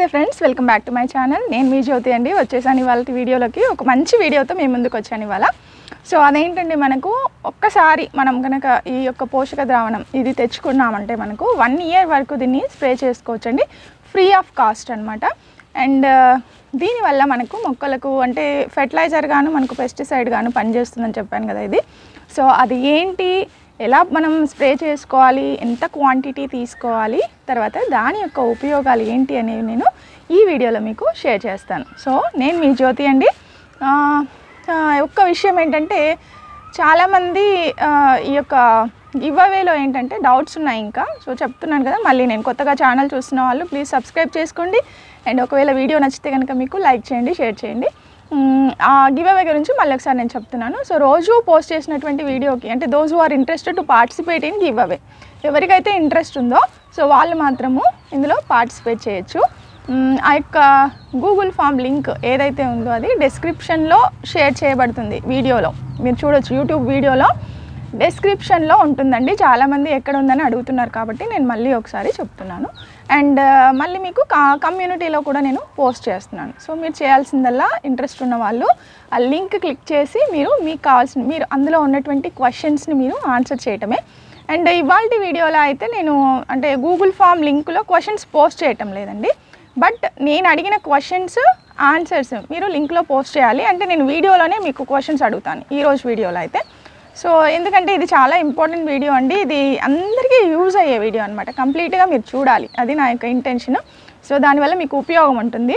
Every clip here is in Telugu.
నమస్తే friends welcome back to my channel నేను మీ జ్యోతి అండి వచ్చేసాను ఇవాళ వీడియోలోకి ఒక మంచి వీడియోతో మేము ముందుకు వచ్చాను ఇవాళ సో అదేంటంటే మనకు ఒక్కసారి మనం కనుక ఈ యొక్క పోషక ద్రావణం ఇది తెచ్చుకున్నామంటే మనకు వన్ ఇయర్ వరకు దీన్ని స్ప్రే చేసుకోవచ్చండి ఫ్రీ ఆఫ్ కాస్ట్ అనమాట అండ్ దీనివల్ల మనకు మొక్కలకు అంటే ఫెర్టిలైజర్ గాను మనకు పెస్టిసైడ్ గాను పనిచేస్తుందని చెప్పాను కదా ఇది సో అది ఏంటి ఎలా మనం స్ప్రే చేసుకోవాలి ఎంత క్వాంటిటీ తీసుకోవాలి తర్వాత దాని యొక్క ఉపయోగాలు ఏంటి అనేవి నేను ఈ వీడియోలో మీకు షేర్ చేస్తాను సో నేను మీ జ్యోతి అండి ఆ, ఆ, ఒక్క విషయం ఏంటంటే చాలామంది ఆ, ఈ యొక్క గివ్ అవేలో ఏంటంటే డౌట్స్ ఉన్నాయి ఇంకా సో చెప్తున్నాను కదా మళ్ళీ నేను కొత్తగా ఛానల్ చూస్తున్న వాళ్ళు ప్లీజ్ సబ్స్క్రైబ్ చేసుకోండి అండ్ ఒకవేళ వీడియో నచ్చితే కనుక మీకు లైక్ చేయండి షేర్ చేయండి మ్మ్, ఆ గివ్ అవే గురించి మళ్ళీ ఒకసారి నేను చెప్తున్నాను సో రోజు పోస్ట్ చేసినటువంటి వీడియోకి అంటే those who are interested to participate in giveaway ఎవరికైతే ఇంట్రెస్ట్ ఉందో సో వాళ్ళు మాత్రము ఇందులో పార్టిసిపేట్ చేయొచ్చు మ్మ్, ఆ యొక్క గూగుల్ ఫామ్ లింక్ ఏదైతే ఉందో అది డిస్క్రిప్షన్లో షేర్ చేయబడుతుంది వీడియోలో మీరు చూడొచ్చు యూట్యూబ్ వీడియోలో డెస్క్రిప్షన్లో ఉంటుందండి చాలామంది ఎక్కడ ఉందని అడుగుతున్నారు కాబట్టి నేను మళ్ళీ ఒకసారి చెప్తున్నాను అండ్ మళ్ళీ మీకు కా కమ్యూనిటీలో కూడా నేను పోస్ట్ చేస్తున్నాను సో మీరు చేయాల్సిందల్లా ఇంట్రెస్ట్ ఉన్న వాళ్ళు ఆ లింక్ క్లిక్ చేసి మీరు మీకు కావాల్సిన మీరు అందులో ఉన్నటువంటి క్వశ్చన్స్ని మీరు ఆన్సర్ చేయటమే అండ్ ఇవాళ వీడియోలో అయితే నేను అంటే గూగుల్ ఫామ్ లింక్లో క్వశ్చన్స్ పోస్ట్ చేయటం లేదండి బట్ నేను అడిగిన క్వశ్చన్స్ ఆన్సర్స్ మీరు లింక్లో పోస్ట్ చేయాలి అంటే నేను వీడియోలోనే మీకు క్వశ్చన్స్ అడుగుతాను ఈరోజు వీడియోలో అయితే సో ఎందుకంటే ఇది చాలా ఇంపార్టెంట్ వీడియో అండి ఇది అందరికీ యూజ్ అయ్యే వీడియో అనమాట కంప్లీట్గా మీరు చూడాలి అది నా యొక్క ఇంటెన్షన్ సో దానివల్ల మీకు ఉపయోగం ఉంటుంది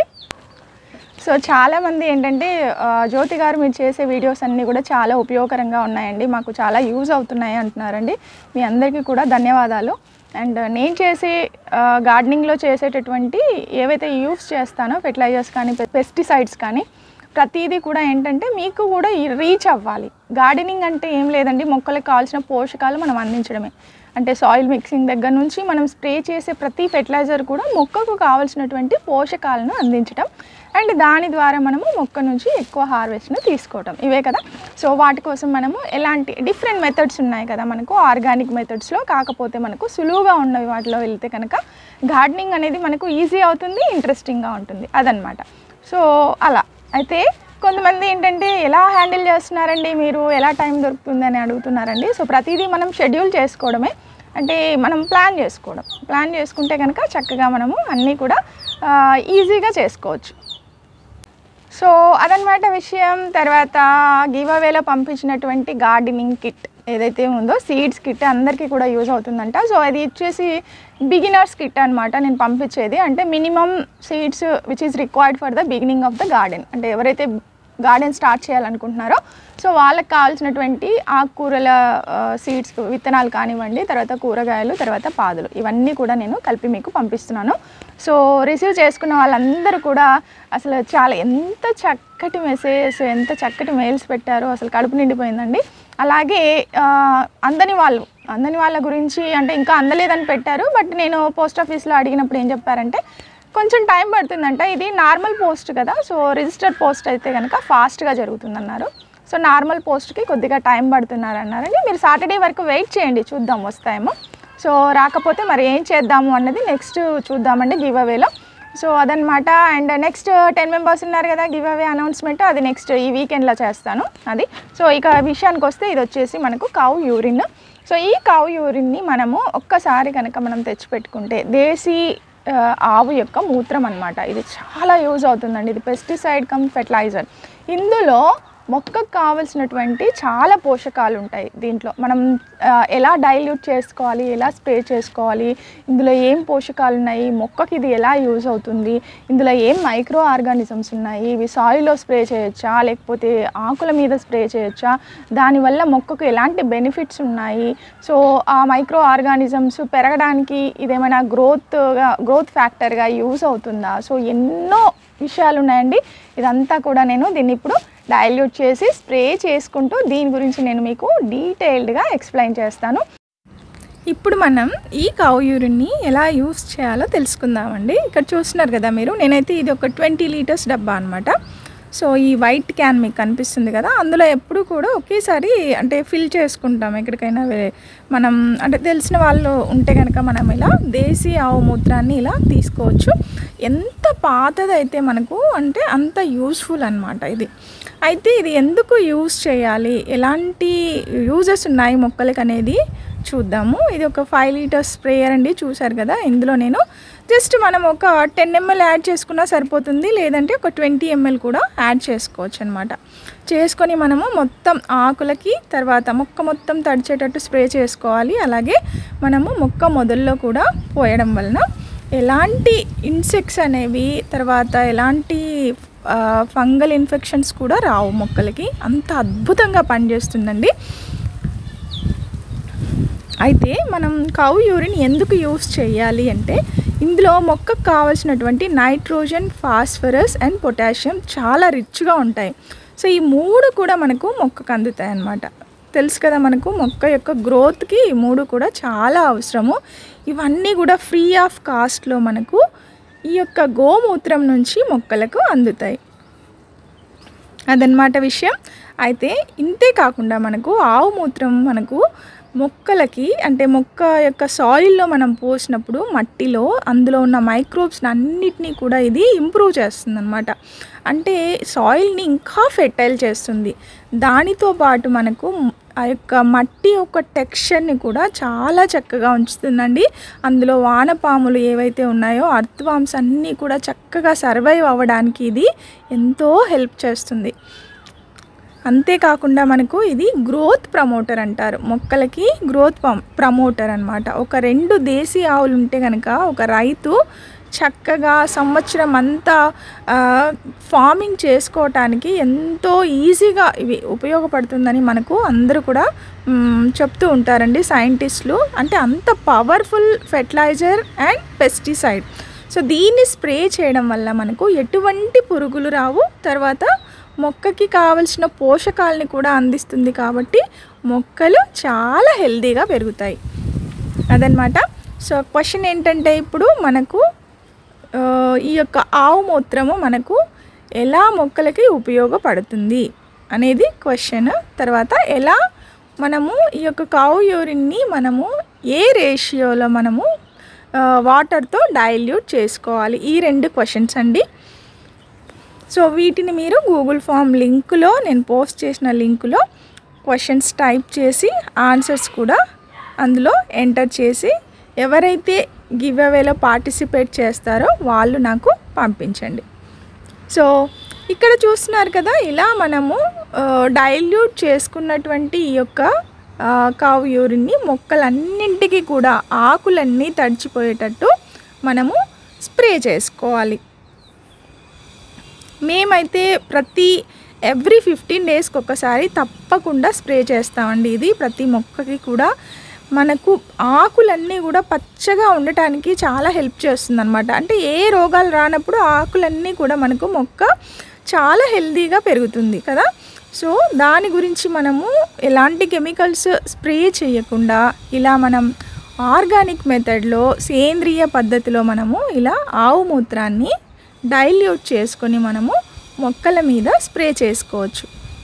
సో చాలామంది ఏంటంటే ఆ, జ్యోతి గారు మీరు చేసే వీడియోస్ అన్నీ కూడా చాలా ఉపయోగకరంగా ఉన్నాయండి మాకు చాలా యూజ్ అవుతున్నాయి అంటున్నారండి మీ అందరికీ కూడా ధన్యవాదాలు అండ్ నేను చేసే గార్డెనింగ్లో చేసేటటువంటి ఏవైతే యూస్ చేస్తానో ఫెర్టిలైజర్స్ కానీ పెస్టిసైడ్స్ కానీ ప్రతిదీ కూడా ఏంటంటే మీకు కూడా రీచ్ అవ్వాలి గార్డెనింగ్ అంటే ఏం లేదండి మొక్కలకు కావాల్సిన పోషకాలు మనం అందించడమే అంటే సాయిల్ మిక్సింగ్ దగ్గర నుంచి మనం స్ప్రే చేసే ప్రతి ఫెర్టిలైజర్ కూడా మొక్కకు కావాల్సినటువంటి పోషకాలను అందించడం అండ్ దాని ద్వారా మనము మొక్క నుంచి ఎక్కువ హార్వెస్ట్ను తీసుకోవటం ఇవే కదా సో వాటి కోసం మనము ఎలాంటి డిఫరెంట్ మెథడ్స్ ఉన్నాయి కదా మనకు ఆర్గానిక్ మెథడ్స్లో కాకపోతే మనకు సులువుగా ఉన్నవి వాటిలో వెళ్తే కనుక గార్డెనింగ్ అనేది మనకు ఈజీ అవుతుంది ఇంట్రెస్టింగ్గా ఉంటుంది అదనమాట సో అలా అయితే కొంతమంది ఏంటంటే ఎలా హ్యాండిల్ చేస్తున్నారండి మీరు ఎలా టైం దొరుకుతుందని అడుగుతున్నారండి సో ప్రతిదీ మనం షెడ్యూల్ చేసుకోవడమే అంటే మనం ప్లాన్ చేసుకోవడం ప్లాన్ చేసుకుంటే కనుక చక్కగా మనము అన్నీ కూడా ఆ, ఈజీగా చేసుకోవచ్చు సో అదనమాట విషయం తర్వాత గివ్ అవేలో పంపించినటువంటి గార్డెనింగ్ కిట్ ఏదైతే ఉందో సీడ్స్ కిట్ అందరికీ కూడా యూజ్ అవుతుందంట సో అది వచ్చేసి బిగినర్స్ కిట్ అనమాట నేను పంపించేది అంటే minimum seeds which is required for the beginning of the garden అంటే ఎవరైతే గార్డెన్ స్టార్ట్ చేయాలనుకుంటున్నారో సో వాళ్ళకి కావాల్సినటువంటి ఆకుకూరల సీడ్స్ విత్తనాలు కానివ్వండి తర్వాత కూరగాయలు తర్వాత పాదులు ఇవన్నీ కూడా నేను కలిపి మీకు పంపిస్తున్నాను సో రిసీవ్ చేసుకున్న వాళ్ళందరూ కూడా అసలు చాలా ఎంత చక్కటి మెసేజెస్ ఎంత చక్కటి మెయిల్స్ పెట్టారో అసలు కడుపు నిండిపోయిందండి అలాగే ఆ, అందని వాళ్ళు అందని వాళ్ళ గురించి అంటే ఇంకా అందలేదని పెట్టారు బట్ నేను పోస్ట్ ఆఫీస్లో అడిగినప్పుడు ఏం చెప్పారంటే కొంచెం టైం పడుతుందంట ఇది నార్మల్ పోస్ట్ కదా సో రిజిస్టర్ పోస్ట్ అయితే కనుక ఫాస్ట్గా జరుగుతుందన్నారు సో నార్మల్ పోస్ట్కి కొద్దిగా టైం పడుతున్నారు అన్నారండి మీరు సాటర్డే వరకు వెయిట్ చేయండి చూద్దాం వస్తాయేమో సో రాకపోతే మరి ఏం చేద్దాము అన్నది నెక్స్ట్ చూద్దామండి గివ్ అవేలో సో అదనమాట అండ్ నెక్స్ట్ టెన్ మెంబర్స్ ఉన్నారు కదా గివ్ అవే అనౌన్స్మెంట్ అది నెక్స్ట్ ఈ వీకెండ్లో చేస్తాను అది సో ఇక విషయానికి వస్తే ఇది వచ్చేసి మనకు కావు యూరిన్ సో ఈ కావు యూరిన్ని మనము ఒక్కసారి కనుక మనం తెచ్చిపెట్టుకుంటే దేశీ ఆ, ఆవు యొక్క మూత్రం అన్నమాట ఇది చాలా యూజ్ అవుతుందండి ఇది పెస్టిసైడ్ కమ్ ఫెర్టిలైజర్ ఇందులో మొక్కకు కావలసినటువంటి చాలా పోషకాలు ఉంటాయి దీంట్లో మనం ఆ, ఎలా డైల్యూట్ చేసుకోవాలి ఎలా స్ప్రే చేసుకోవాలి ఇందులో ఏం పోషకాలు ఉన్నాయి మొక్కకి ఇది ఎలా యూజ్ అవుతుంది ఇందులో ఏం మైక్రో ఆర్గానిజమ్స్ ఉన్నాయి ఇవి సాయిల్లో స్ప్రే చేయొచ్చా లేకపోతే ఆకుల మీద స్ప్రే చేయొచ్చా దానివల్ల మొక్కకు ఎలాంటి బెనిఫిట్స్ ఉన్నాయి సో ఆ మైక్రో ఆర్గానిజమ్స్ పెరగడానికి ఇదేమైనా గ్రోత్గా గ్రోత్ ఫ్యాక్టర్గా యూజ్ అవుతుందా సో ఎన్నో విషయాలు ఉన్నాయండి ఇదంతా కూడా నేను దీన్ని ఇప్పుడు డైల్యూట్ చేసి స్ప్రే చేసుకుంటూ దీని గురించి నేను మీకు డీటెయిల్డ్గా ఎక్స్ప్లెయిన్ చేస్తాను ఇప్పుడు మనం ఈ కావు యూరిన్ని ఎలా యూస్ చేయాలో తెలుసుకుందామండి ఇక్కడ చూస్తున్నారు కదా మీరు నేనైతే ఇది ఒక ట్వంటీ లీటర్స్ డబ్బా అనమాట సో ఈ వైట్ క్యాన్ మీకు కనిపిస్తుంది కదా అందులో ఎప్పుడు కూడా ఒకేసారి అంటే ఫిల్ చేసుకుంటాం ఎక్కడికైనా వే- మనం అంటే తెలిసిన వాళ్ళు ఉంటే కనుక మనం ఇలా దేశీ ఆవు మూత్రాన్ని ఇలా తీసుకోవచ్చు ఎంత పాతదైతే మనకు అంటే అంత యూస్ఫుల్ అనమాట ఇది అయితే ఇది ఎందుకు యూస్ చేయాలి ఎలాంటి యూజెస్ ఉన్నాయి మొక్కలకి అనేది చూద్దాము ఇది ఒక ఫైవ్ లీటర్స్ స్ప్రేయర్ అండి చూసారు కదా ఇందులో నేను జస్ట్ మనం ఒక టెన్ ఎంఎల్ యాడ్ చేసుకున్నా సరిపోతుంది లేదంటే ఒక ట్వంటీ ఎంఎల్ కూడా యాడ్ చేసుకోవచ్చు అనమాట చేసుకొని మనము మొత్తం ఆకులకి తర్వాత మొక్క మొత్తం తడిచేటట్టు స్ప్రే చేసుకోవాలి అలాగే మనము మొక్క మొదల్లో కూడా పోయడం వలన ఎలాంటి ఇన్సెక్ట్స్ అనేవి తర్వాత ఎలాంటి ఫంగల్ ఇన్ఫెక్షన్స్ కూడా రావు మొక్కలకి అంత అద్భుతంగా పనిచేస్తుందండి అయితే మనం కౌ యూరిన్ ఎందుకు యూస్ చేయాలి అంటే ఇందులో మొక్కకు కావాల్సినటువంటి నైట్రోజన్ ఫాస్ఫరస్ అండ్ పొటాషియం చాలా రిచ్గా ఉంటాయి సో ఈ మూడు కూడా మనకు మొక్కకు అందుతాయి అన్నమాట తెలుసు కదా మనకు మొక్క యొక్క గ్రోత్కి ఈ మూడు కూడా చాలా అవసరము ఇవన్నీ కూడా ఫ్రీ ఆఫ్ కాస్ట్లో మనకు ఈ యొక్క గోమూత్రం నుంచి మొక్కలకు అందుతాయి అదనమాట విషయం అయితే ఇంతే కాకుండా మనకు ఆవు మూత్రం మనకు మొక్కలకి అంటే మొక్క యొక్క సాయిల్లో మనం పోసినప్పుడు మట్టిలో అందులో ఉన్న మైక్రోబ్స్ అన్నిటినీ కూడా ఇది ఇంప్రూవ్ చేస్తుంది అనమాట అంటే సాయిల్ని ఇంకా ఫెర్టైల్ చేస్తుంది దానితో పాటు మనకు ఆ యొక్క మట్టి యొక్క టెక్స్చర్ని కూడా చాలా చక్కగా ఉంచుతుందండి అందులో వానపాములు ఏవైతే ఉన్నాయో అర్థవామ్స్ అన్నీ కూడా చక్కగా సర్వైవ్ అవ్వడానికి ఇది ఎంతో హెల్ప్ చేస్తుంది అంతేకాకుండా మనకు ఇది గ్రోత్ ప్రమోటర్ అంటారు మొక్కలకి గ్రోత్ ప్రమోటర్ అనమాట ఒక రెండు దేశీ ఆవులు ఉంటే కనుక ఒక రైతు చక్కగా సంవత్సరం అంతా ఫార్మింగ్ చేసుకోవటానికి ఎంతో ఈజీగా ఇవి ఉపయోగపడుతుందని మనకు అందరూ కూడా మ్, చెప్తూ ఉంటారండి సైంటిస్టులు అంటే అంత powerful fertiliser and pesticide so దీన్ని స్ప్రే చేయడం వల్ల మనకు ఎటువంటి పురుగులు రావు తర్వాత మొక్కకి కావలసిన పోషకాలని కూడా అందిస్తుంది కాబట్టి మొక్కలు చాలా హెల్తీగా పెరుగుతాయి అదనమాట సో క్వశ్చన్ ఏంటంటే ఇప్పుడు మనకు ఆ, ఈ యొక్క ఆవు మూత్రము మనకు ఎలా మొక్కలకి ఉపయోగపడుతుంది అనేది క్వశ్చన్ తర్వాత ఎలా మనము ఈ యొక్క కావు యూరిన్ని మనము ఏ రేషియోలో మనము ఆ, వాటర్తో డైల్యూట్ చేసుకోవాలి ఈ రెండు క్వశ్చన్స్ అండి సో వీటిని మీరు గూగుల్ ఫామ్ లింకులో నేను పోస్ట్ చేసిన లింకులో క్వశ్చన్స్ టైప్ చేసి ఆన్సర్స్ కూడా అందులో ఎంటర్ చేసి ఎవరైతే గివ్ అవేలో పార్టిసిపేట్ చేస్తారో వాళ్ళు నాకు పంపించండి సో ఇక్కడ చూస్తున్నారు కదా ఇలా మనము డైల్యూట్ చేసుకున్నటువంటి ఈ యొక్క ఆ, కావు యూరిన్ని మొక్కలన్నింటికి కూడా ఆకులన్నీ తడిచిపోయేటట్టు మనము స్ప్రే చేసుకోవాలి మేమైతే ప్రతి ఎవ్రీ ఫిఫ్టీన్ డేస్కి ఒకసారి తప్పకుండా స్ప్రే చేస్తామండి ఇది ప్రతి మొక్కకి కూడా మనకు ఆకులన్నీ కూడా పచ్చగా ఉండటానికి చాలా హెల్ప్ చేస్తుంది అనమాట అంటే ఏ రోగాలు రానప్పుడు ఆకులన్నీ కూడా మనకు మొక్క చాలా హెల్తీగా పెరుగుతుంది కదా సో దాని గురించి మనము ఎలాంటి కెమికల్స్ స్ప్రే చేయకుండా ఇలా మనం ఆర్గానిక్ మెథడ్లో సేంద్రియ పద్ధతిలో మనము ఇలా ఆవు మూత్రాన్ని డైల్యూట్ చేసుకొని మనము మొక్కల మీద స్ప్రే చేసుకోవచ్చు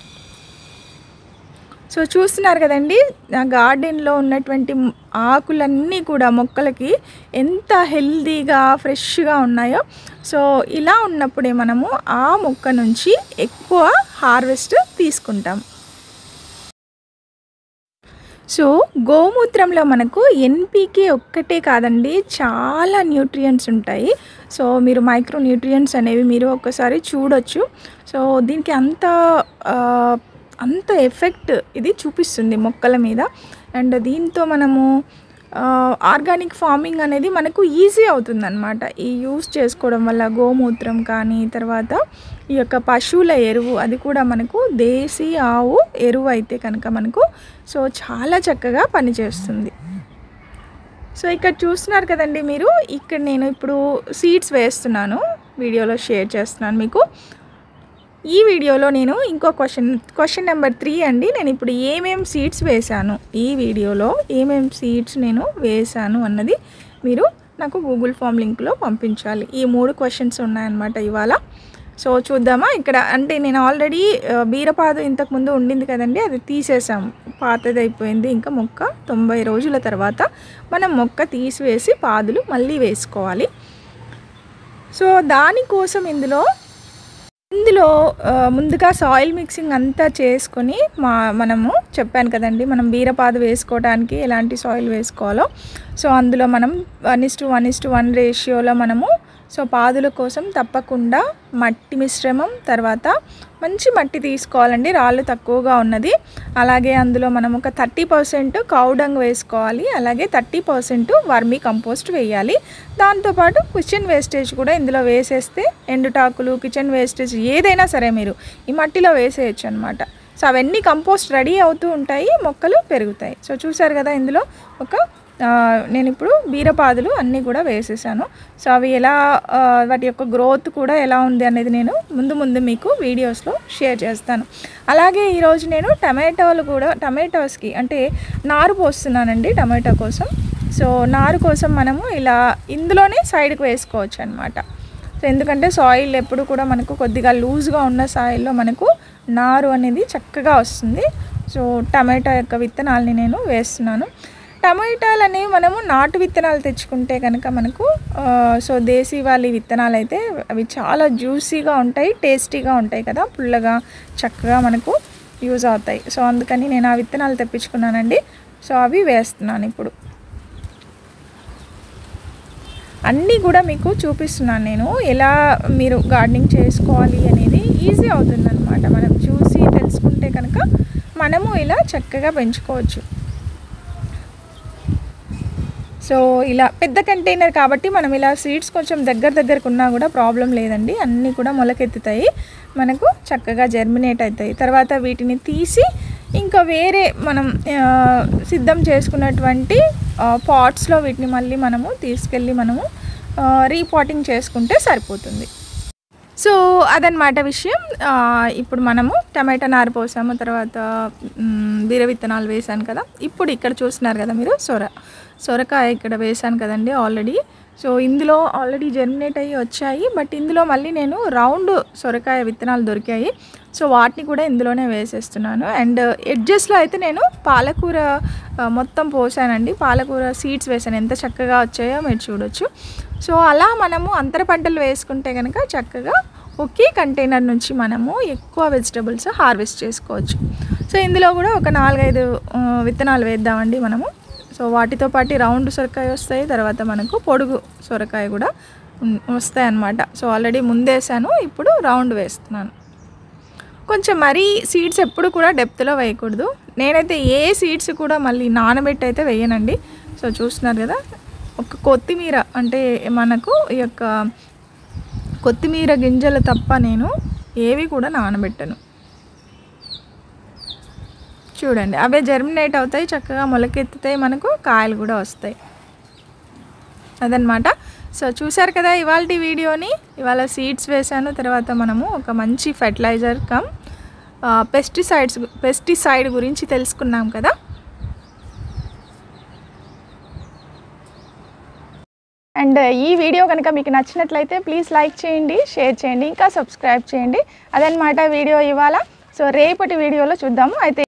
సో చూస్తున్నారు కదండి నా గార్డెన్లో ఉన్నటువంటి మ్- ఆకులన్నీ కూడా మొక్కలకి ఎంత హెల్తీగా ఫ్రెష్గా ఉన్నాయో సో ఇలా ఉన్నప్పుడే మనము ఆ మొక్క నుంచి ఎక్కువ హార్వెస్ట్ తీసుకుంటాం సో గోమూత్రంలో మనకు ఎన్పికే ఒక్కటే కాదండి చాలా న్యూట్రియంట్స్ ఉంటాయి సో మీరు మైక్రో న్యూట్రియంట్స్ అనేవి మీరు ఒక్కసారి చూడొచ్చు సో దీనికి అంత ఆ, అంత ఎఫెక్ట్ ఇది చూపిస్తుంది మొక్కల మీద అండ్ దీంతో మనము ఆర్గానిక్ ఫార్మింగ్ అనేది మనకు ఈజీ అవుతుంది అనమాట ఈ యూస్ చేసుకోవడం వల్ల గోమూత్రం కానీ తర్వాత ఈ యొక్క పశువుల ఎరువు అది కూడా మనకు దేశీ ఆవు ఎరువు అయితే కనుక మనకు సో చాలా చక్కగా పనిచేస్తుంది సో ఇక్కడ చూస్తున్నారు కదండి మీరు ఇక్కడ నేను ఇప్పుడు సీడ్స్ వేస్తున్నాను వీడియోలో షేర్ చేస్తున్నాను మీకు ఈ వీడియోలో నేను ఇంకో క్వశ్చన్ క్వశ్చన్ నెంబర్ త్రీ అండి నేను ఇప్పుడు ఏమేం సీడ్స్ వేశాను ఈ వీడియోలో ఏమేం సీడ్స్ నేను వేశాను అన్నది మీరు నాకు గూగుల్ ఫామ్ లింక్లో పంపించాలి ఈ మూడు క్వశ్చన్స్ ఉన్నాయన్నమాట ఇవాళ సో చూద్దామా ఇక్కడ అంటే నేను ఆల్రెడీ ఆ, బీరపాదు ఇంతకుముందు ఉండింది కదండి అది తీసేసాం పాతది అయిపోయింది ఇంకా మొక్క తొంభై రోజుల తర్వాత మనం మొక్క తీసివేసి పాదులు మళ్ళీ వేసుకోవాలి సో దానికోసం ఇందులో ఇందులో ఆ, ముందుగా సాయిల్ మిక్సింగ్ అంతా చేసుకొని మా మనము చెప్పాను కదండి మనం బీరపాదు వేసుకోవడానికి ఎలాంటి సాయిల్ వేసుకోవాలో సో అందులో మనం one is to one is to one రేషియోలో మనము సో పాదుల కోసం తప్పకుండా మట్టి మిశ్రమం తర్వాత మంచి మట్టి తీసుకోవాలండి రాళ్ళు తక్కువగా ఉన్నది అలాగే అందులో మనం ఒక థర్టీ పర్సెంట్ కౌడంగ్ వేసుకోవాలి అలాగే థర్టీ పర్సెంట్ వర్మీ కంపోస్ట్ వేయాలి దాంతోపాటు కిచెన్ వేస్టేజ్ కూడా ఇందులో వేసేస్తే ఎండుటాకులు కిచెన్ వేస్టేజ్ ఏదైనా సరే మీరు ఈ మట్టిలో వేసేయచ్చు అనమాట సో అవన్నీ కంపోస్ట్ రెడీ అవుతూ ఉంటాయి మొక్కలు పెరుగుతాయి సో చూసారు కదా ఇందులో ఒక ఆ, నేను ఇప్పుడు బీరపాదులు అన్నీ కూడా వేసేసాను సో అవి ఎలా ఆ, వాటి యొక్క గ్రోత్ కూడా ఎలా ఉంది అనేది నేను ముందు ముందు మీకు వీడియోస్లో షేర్ చేస్తాను అలాగే ఈరోజు నేను టమాటోలు కూడా టమాటోస్కి అంటే నారు పోస్తున్నానండి టమాటో కోసం సో నారు కోసం మనము ఇలా ఇందులోనే సైడ్కి వేసుకోవచ్చు అనమాట సో ఎందుకంటే సాయిల్ ఎప్పుడు కూడా మనకు కొద్దిగా లూజ్గా ఉన్న సాయిల్లో మనకు నారు అనేది చక్కగా వస్తుంది సో టమాటా యొక్క విత్తనాలని నేను వేస్తున్నాను టమాటాలు అనేవి మనము నాటు విత్తనాలు తెచ్చుకుంటే కనుక మనకు ఆ, సో దేశీ వాళ్ళ విత్తనాలు అయితే అవి చాలా జ్యూసీగా ఉంటాయి టేస్టీగా ఉంటాయి కదా పుల్లగా చక్కగా మనకు యూజ్ అవుతాయి సో అందుకని నేను ఆ విత్తనాలు తెప్పించుకున్నానండి సో అవి వేస్తున్నాను ఇప్పుడు అన్నీ కూడా మీకు చూపిస్తున్నాను నేను ఎలా మీరు గార్డెనింగ్ చేసుకోవాలి అనేది ఈజీ అవుతుందన్నమాట మనం చూసి తెలుసుకుంటే కనుక మనము ఇలా చక్కగా పెంచుకోవచ్చు సో ఇలా పెద్ద కంటైనర్ కాబట్టి మనం ఇలా సీడ్స్ కొంచెం దగ్గర దగ్గరకు ఉన్నా కూడా ప్రాబ్లం లేదండి అన్నీ కూడా మొలకెత్తుతాయి మనకు చక్కగా జర్మినేట్ అవుతాయి తర్వాత వీటిని తీసి ఇంకా వేరే మనం ఆ, సిద్ధం చేసుకున్నటువంటి పాట్స్లో వీటిని మళ్ళీ మనము తీసుకెళ్ళి మనము రీపాటింగ్ చేసుకుంటే సరిపోతుంది సో అదనమాట విషయం ఆ, ఇప్పుడు మనము టమాటా నారు పోసాము తర్వాత మ్, బీర విత్తనాలు వేసాను కదా ఇప్పుడు ఇక్కడ చూస్తున్నారు కదా మీరు సొర సొరకాయ ఇక్కడ వేసాను కదండి ఆల్రెడీ సో ఇందులో ఆల్రెడీ జర్మినేట్ అయ్యి వచ్చాయి బట్ ఇందులో మళ్ళీ నేను రౌండ్ సొరకాయ విత్తనాలు దొరికాయి సో వాటిని కూడా ఇందులోనే వేసేస్తున్నాను అండ్ ఎడ్జెస్లో అయితే నేను పాలకూర ఆ, మొత్తం పోసానండి పాలకూర సీడ్స్ వేసాను ఎంత చక్కగా వచ్చాయో మీరు చూడొచ్చు సో అలా మనము అంతర పంటలు వేసుకుంటే కనుక చక్కగా ఒకే కంటైనర్ నుంచి మనము ఎక్కువ వెజిటబుల్స్ హార్వెస్ట్ చేసుకోవచ్చు సో ఇందులో కూడా ఒక నాలుగైదు ఆ, విత్తనాలు వేద్దామండి మనము సో వాటితో పాటు రౌండ్ సొరకాయ వస్తాయి తర్వాత మనకు పొడుగు సొరకాయ కూడా ఉం- వస్తాయి అన్నమాట సో ఆల్రెడీ ముందేసాను ఇప్పుడు రౌండ్ వేస్తున్నాను కొంచెం మరీ సీడ్స్ ఎప్పుడు కూడా డెప్త్లో వేయకూడదు నేనైతే ఏ సీడ్స్ కూడా మళ్ళీ నానబెట్టి అయితే వేయనండి సో చూస్తున్నారు కదా ఒక కొత్తిమీర అంటే మనకు ఈ యొక్క కొత్తిమీర గింజలు తప్ప నేను ఏవి కూడా నానబెట్టను చూడండి అవే జర్మినేట్ అవుతాయి చక్కగా మొలకెత్తుతాయి మనకు కాయలు కూడా వస్తాయి అదనమాట సో చూశారు కదా ఇవాళ వీడియోని ఇవాళ సీడ్స్ వేసాను తర్వాత మనము ఒక మంచి ఫెర్టిలైజర్ కమ్ పెస్టిసైడ్స్ పెస్టిసైడ్ గురించి తెలుసుకున్నాం కదా అండ్ ఈ వీడియో కనుక మీకు నచ్చినట్లయితే ప్లీజ్ లైక్ చేయండి షేర్ చేయండి ఇంకా సబ్స్క్రైబ్ చేయండి అదనమాట వీడియో ఇవాళ సో రేపటి వీడియోలో చూద్దాము అయితే